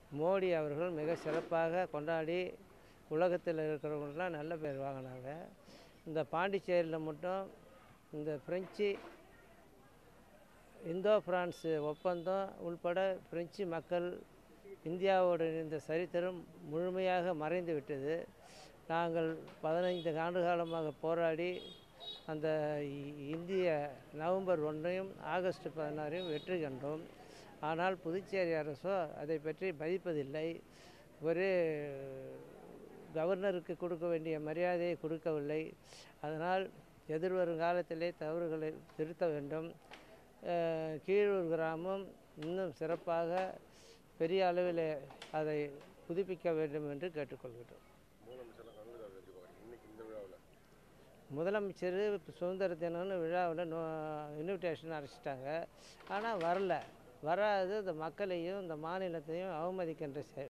மோடி அவர்கள் மிக சிறப்பாக கொண்டாடி உலகத்தில் இருக்கிறவங்களுக்கெல்லாம் நல்ல பேர் வாங்கினாங்க இந்த பாண்டிச்சேரியில் மட்டும் இந்த பிரெஞ்சு இந்தோ பிரான்ஸு ஒப்பந்தம் உள்பட பிரெஞ்சு மக்கள் இந்தியாவோடு இந்த சரித்திரம் முழுமையாக மறைந்து விட்டது நாங்கள் பதினைந்து ஆண்டு காலமாக போராடி அந்த இ- இந்திய நவம்பர் ஒன்றையும் ஆகஸ்ட் பதினாறையும் வெற்றி கண்டோம் ஆனால் புதுச்சேரி அரசோ அதை பற்றி மதிப்பதில்லை ஒரு கவர்னருக்கு கொடுக்க வேண்டிய மரியாதையை கொடுக்கவில்லை அதனால் எதிர்வரும் காலத்திலே தவறுகளை திருத்த வேண்டும் அஹ், கீழூர் கிராமம் இன்னும் சிறப்பாக பெரிய அளவில் அதை புதுப்பிக்க வேண்டும் என்று கேட்டுக்கொள்கிறோம் முதலமைச்சர்லாம் கலந்துக்காது எப்படி பார்க்குறீங்க இன்னைக்கு இந்த விழாவில் முதலமைச்சர் இப்ப சுதந்திர தினம்னு விழாவில் நோ இன்விடேஷன் அரைச்சிட்டாங்க ஆனால் வரல வராது இந்த மக்களையும் இந்த மாநிலத்தையும் அவமதிக்கின்ற செ